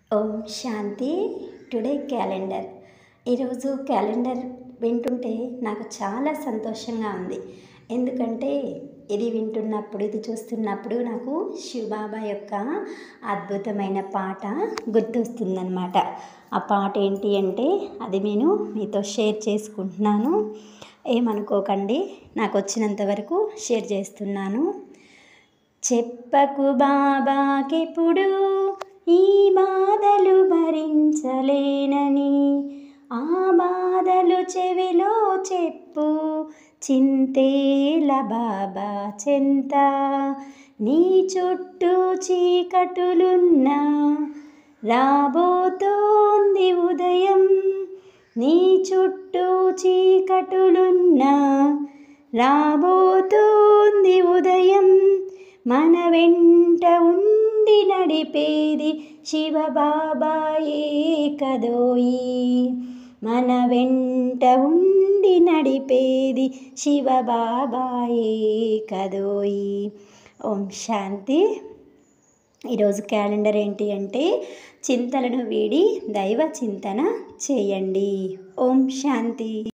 ఓం Shanti today calendar ఈరోజు calendar వింటుంటే నాకు చాలా సంతోషంగా ఉంది ఎందుకంటే ఇది వింటున్నప్పుడు ఇది చూస్తున్నప్పుడు నాకు శివబాబా యొక్క అద్భుతమైన పాట గుర్తొస్తుందన్నమాట ఆ పాట ఏంటి అంటే అది నేను మీతో షేర్ చేసుకుంటున్నాను ఏమనుకోకండి నాకు వచ్చినంత వరకు షేర్ చేస్తున్నాను చెప్పకు బాబాకెప్పుడు ఈ బాధలు భరించలేనని ఆ బాధలు చెవిలో చెప్పు చింతేల బాబా చెంత నీ చుట్టూ చీకటులున్నా రాబోతోంది ఉదయం నీ చుట్టూ చీకటులున్నా రాబోతోంది ఉదయం మన వెంట ఉండి నడిపేది శివబాబాయే కదోయి మన వెంట ఉండి నడిపేది శివబాబాయే కదోయి ఓం శాంతి ఈరోజు క్యాలెండర్ ఏంటి అంటే చింతలను వీడి దైవ చింతన చేయండి ఓం శాంతి